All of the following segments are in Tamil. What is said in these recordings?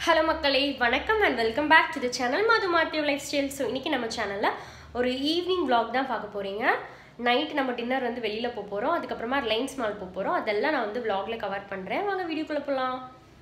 ஹலோ மக்களே வணக்கம் and welcome back to the channel Madhu மாத்தியோ லைஃப் ஸ்டைல் ஸோ இன்றைக்கி நம்ம சேனலில் ஒரு ஈவினிங் vlog தான் பார்க்க போகிறீங்க நைட் நம்ம டின்னர் வந்து வெளியில் போக போகிறோம் அதுக்கப்புறமா லைன்ஸ் மால் போக போகிறோம் அதெல்லாம் நான் வந்து vlogல கவர் பண்ணுறேன் வாங்க வீடியோக்குள்ளே போகலாம்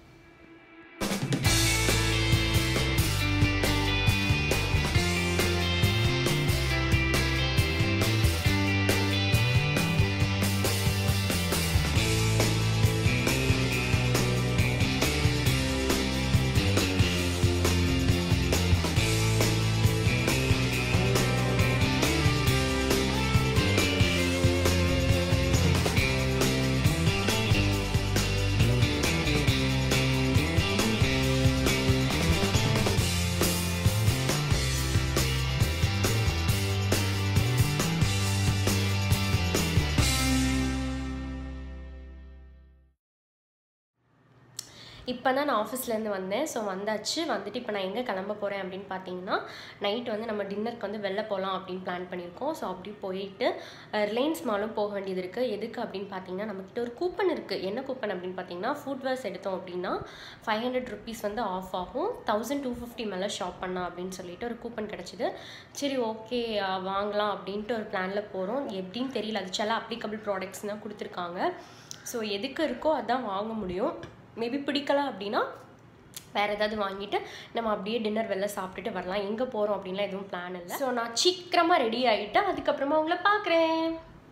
இப்போ தான் நான் ஆஃபீஸ்லேருந்து வந்தேன் ஸோ வந்தாச்சு வந்துட்டு இப்போ நான் எங்கே கிளம்ப போகிறேன் அப்படின்னு பார்த்தீங்கன்னா நைட் வந்து நம்ம டின்னருக்கு வந்து வெளில போகலாம் அப்படின்னு பிளான் பண்ணியிருக்கோம் ஸோ அப்படி போயிட்டு ரிலையன்ஸ் மாலும் போக வேண்டியது இருக்குது எதுக்கு அப்படின்னு பார்த்தீங்கன்னா நம்மக்கிட்ட ஒரு கூப்பன் இருக்குது என்ன கூப்பன் அப்படின்னு பார்த்தீங்கன்னா ஃபுட் வேர்ஸ் எடுத்தோம் அப்படின்னா ஃபைவ் ஹண்ட்ரட் ருபீஸ் வந்து ஆஃப் ஆகும் தௌசண்ட் டூ ஃபிஃப்டி மேலே ஷாப் பண்ணலாம் அப்படின்னு சொல்லிட்டு ஒரு கூப்பன் கிடச்சிது சரி ஓகே வாங்கலாம் அப்படின்ட்டு ஒரு பிளானில் போகிறோம் எப்படின்னு தெரியல அது சில அப்ளிகபிள் ப்ராடக்ட்ஸ் தான் கொடுத்துருக்காங்க ஸோ எதுக்கு இருக்கோ அதான் வாங்க முடியும் மேபி பிடிக்கல அப்படின்னா வேறு ஏதாவது வாங்கிட்டு நம்ம அப்படியே டின்னர் வெளில சாப்பிட்டுட்டு வரலாம் எங்கே போகிறோம் அப்படின்லாம் எதுவும் பிளான் இல்லை ஸோ நான் சீக்கிரமாக ரெடி ஆகிட்டு அதுக்கப்புறமா உங்களை பார்க்குறேன்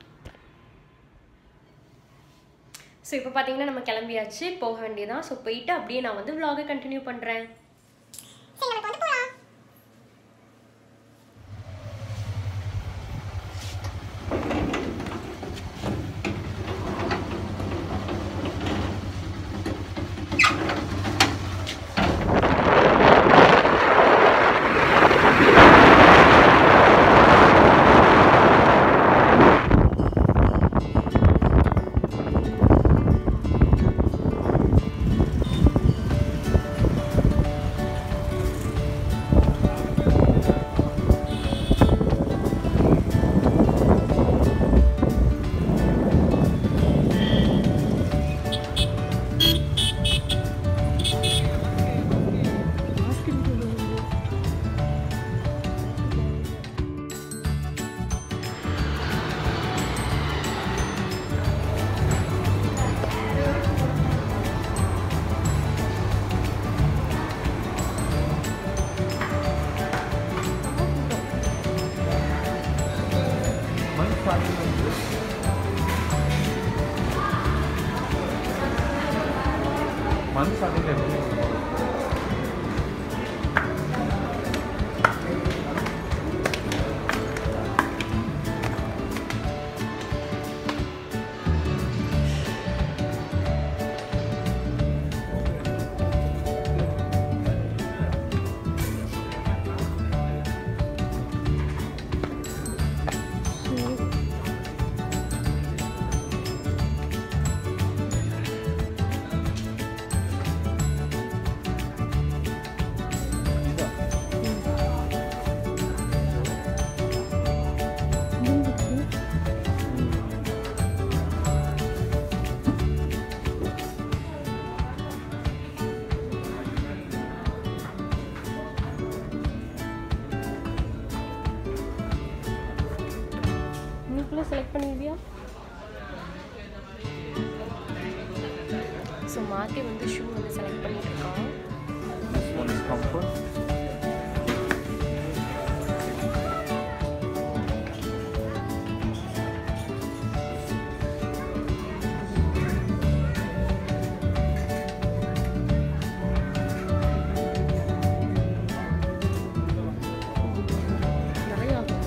ஸோ இப்போ பார்த்தீங்கன்னா நம்ம கிளம்பியாச்சு போக வேண்டியதான் ஸோ போயிட்டு அப்படியே நான் வந்து vlog-அ கண்டினியூ பண்ணுறேன் சரி நமக்கு வந்து போலாம் மண் சாலையில் வந்து மண் சாலையில் எப்படி நீக்குள்ளே செலக்ட் பண்ணிடுவியா ஸோ மாற்றி வந்து ஷூ வந்து செலக்ட் பண்ணிட்டு இருக்கான் This one is comfort. நிறைய ஆஃபர்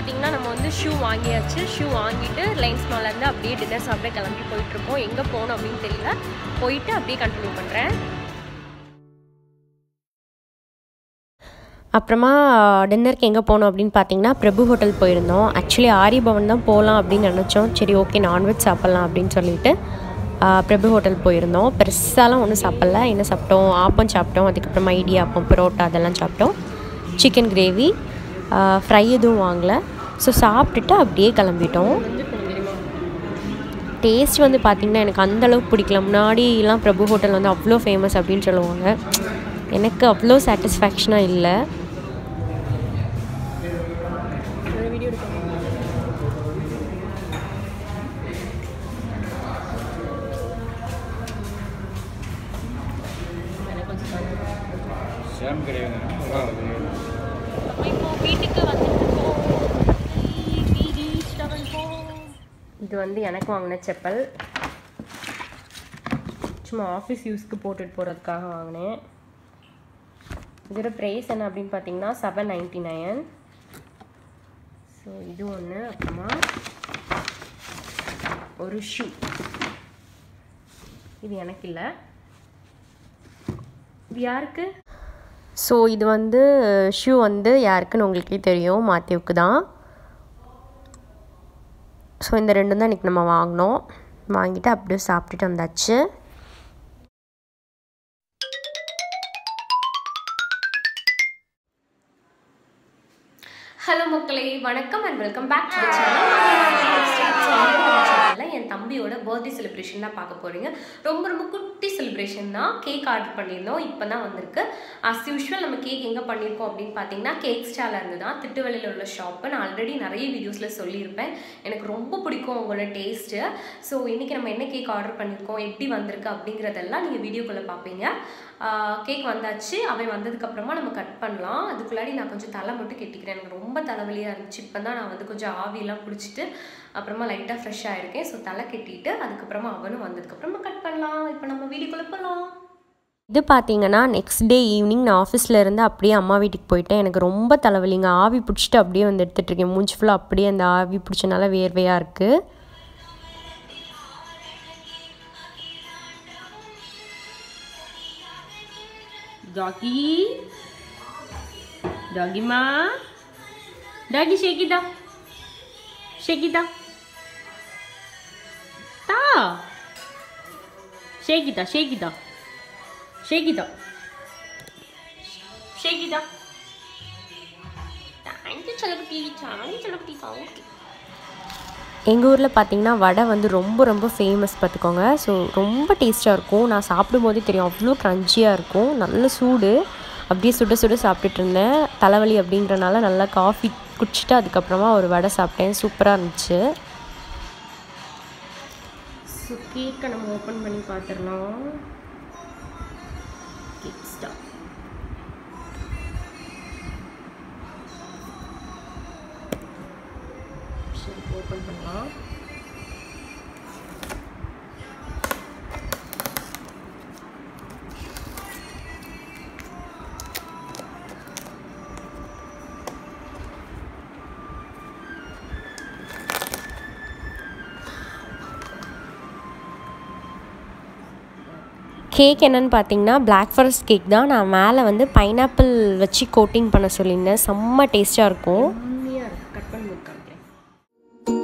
பார்த்தீங்கன்னா நம்ம வந்து ஷூ வாங்கியாச்சு ஷூ வாங்கிட்டு லைன்ஸ் மாலேருந்து அப்படியே டின்னர் சாப்பிட கிளம்பி போயிட்டுருக்கோம் எங்கே போகணும் அப்படின்னு தெரியல போயிட்டு அப்படியே கண்டினியூ பண்ணுறேன் அப்புறமா டின்னருக்கு எங்கே போனோம் அப்படின்னு பார்த்தீங்கன்னா பிரபு ஹோட்டல் போயிருந்தோம் ஆக்சுவலி ஆரிய பவன் தான் போகலாம் அப்படின்னு நினச்சோம் சரி ஓகே நான்வெஜ் சாப்பிட்லாம் அப்படின்னு சொல்லிட்டு ஆ, பிரபு ஹோட்டல் போயிருந்தோம் பெருசாலாம் ஒன்றும் சாப்பிடல என்ன சாப்பிட்டோம் ஆப்பம் சாப்பிட்டோம் அதுக்கப்புறமா இடியாப்பம் பரோட்டா அதெல்லாம் சாப்பிட்டோம் சிக்கன் கிரேவி ஃப்ரை எதுவும் வாங்கல ஸோ சாப்பிட்டுட்டு அப்படியே கிளம்பிட்டோம் டேஸ்ட் வந்து பார்த்திங்கன்னா எனக்கு அந்த அளவுக்கு பிடிக்கல முன்னாடிலாம் பிரபு ஹோட்டல் வந்து அவ்வளோ ஃபேமஸ் அப்படின்னு சொல்லுவாங்க எனக்கு அவ்வளோ சாட்டிஸ்ஃபேக்ஷனாக இல்லை சேம் கிடையாது இப்போ வீட்டுக்கு வந்துட்டுருக்கோம் இது வந்து எனக்கு வாங்கின செப்பல் சும்மா ஆஃபீஸ் யூஸ்க்கு போட்டுட்டு போகிறதுக்காக வாங்கினேன் இதோட ப்ரைஸ் என்ன அப்படின்னு பார்த்தீங்கன்னா செவன் நைன்ட்டி நைன் ஸோ இது ஒன்று அப்புறமா ஒரு ஷூ இது எனக்கு இல்லை இது யாருக்கு ஸோ இது வந்து ஷூ வந்து யாருக்குன்னு உங்களுக்கே தெரியும் மாத்யூவுக்கு தான் ஸோ இந்த ரெண்டும் தான் இன்றைக்கி நம்ம வாங்கினோம் வாங்கிட்டு அப்படியே சாப்பிட்டுட்டு வந்தாச்சு ஹலோ மக்களே வணக்கம் and welcome back to channel என் தம்பியோட பர்த்டே செலிப்ரேஷன் தான் பார்க்க போகிறீங்க ரொம்ப ரொம்ப குட்டி செலிப்ரேஷன் தான் கேக் ஆர்டர் பண்ணியிருந்தோம் இப்போ தான் வந்திருக்கு அஸ் யூஷுவல் நம்ம கேக் எங்கே பண்ணியிருக்கோம் அப்படின்னு பார்த்தீங்கன்னா கேக் ஸ்டாலில் இருந்து தான் திட்டுவெளியில் உள்ள ஷாப்பு நான் ஆல்ரெடி நிறைய வீடியோஸில் சொல்லியிருப்பேன் எனக்கு ரொம்ப பிடிக்கும் உங்களோட டேஸ்ட்டு ஸோ இன்றைக்கி நம்ம என்ன கேக் ஆர்டர் பண்ணியிருக்கோம் எப்படி வந்திருக்கு அப்படிங்கிறதெல்லாம் நீங்கள் வீடியோக்குள்ளே பார்ப்பீங்க கேக் வந்தாச்சு அவன் வந்ததுக்கப்புறமா நம்ம கட் பண்ணலாம் அதுக்குள்ளாடி நான் கொஞ்சம் தலை மட்டும் கெட்டிக்கிறேன் எனக்கு ரொம்ப தலைவலியாக இருந்துச்சு இப்போ தான் நான் வந்து கொஞ்சம் ஆவியெல்லாம் பிடிச்சிட்டு அப்புறமா லைட்டாக ஃப்ரெஷ் ஆகிருக்கேன் ஸோ தலை கெட்டிட்டு அதுக்கப்புறமா அவனும் வந்ததுக்கப்புறமா கட் பண்ணலாம் இப்போ நம்ம வீடியோக்குள்ளே போகலாம் இது பார்த்தீங்கன்னா நெக்ஸ்ட் டே ஈவினிங் நான் ஆஃபீஸில் இருந்து அப்படியே அம்மா வீட்டுக்கு போயிட்டேன் எனக்கு ரொம்ப தலைவலிங்க ஆவி பிடிச்சிட்டு அப்படியே வந்து எடுத்துகிட்டு இருக்கேன் மூஞ்சி ஃபுல்லாக அப்படியே அந்த ஆவி பிடிச்சனால வேர்வையாக இருக்குது டாகி டாகிமா டாகி ஷேக்கிதா ஷேக்கிதா தா ஷேக்கிதா ஷேக்கிதா ஷேக்கிதா ஷேக்கிதா தேங்க்யூ செல்லக்குட்டி தேங்க்யூ செல்லக்குட்டி தேங்க்யூ எங்கள் ஊரில் பார்த்தீங்கன்னா வடை வந்து ரொம்ப ரொம்ப ஃபேமஸ் பார்த்துக்கோங்க ஸோ ரொம்ப டேஸ்ட்டாக இருக்கும் நான் சாப்பிடும்போதே தெரியும் அவ்வளோ க்ரன்ச்சியாக இருக்கும் நல்ல சூடு அப்படியே சுட சுட சாப்பிட்டுட்டு இருந்தேன் தலைவலி அப்படிங்கிறனால நல்லா காஃபி குடிச்சிட்டு அதுக்கப்புறமா ஒரு வடை சாப்பிட்டேன் சூப்பராக இருந்துச்சு ஸோ கேக்கை நம்ம ஓப்பன் பண்ணி பார்த்துடலாம் கேக் ஸ்டார் சரி ஓப்பன் பண்ணலாம் கேக் என்னன்னு பார்த்தீங்கன்னா பிளாக் ஃபாரஸ்ட் கேக் தான் நான் மேலே வந்து பைனாப்பிள் வச்சு கோட்டிங் பண்ண சொல்லியிருந்தேன் செம்ம டேஸ்ட்டாக இருக்கும் கட் பண்ணி காமிக்கிறேன்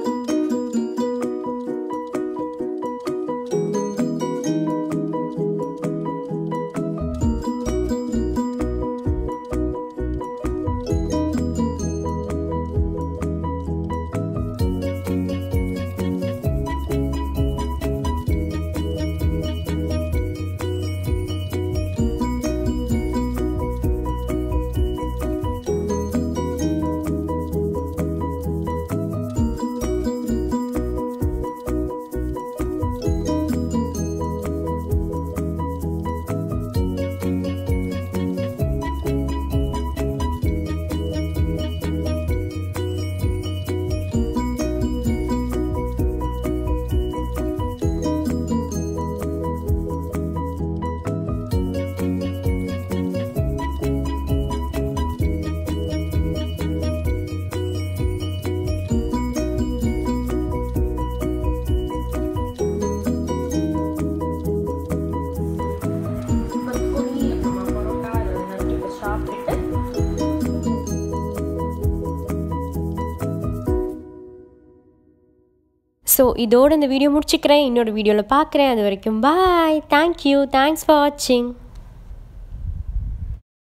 ஸோ இதோட இந்த வீடியோ முடிச்சுக்கிறேன் இன்னொரு வீடியோவில் பார்க்குறேன் அது வரைக்கும் பாய் தேங்க்யூ தேங்க்ஸ் ஃபார் வாட்சிங்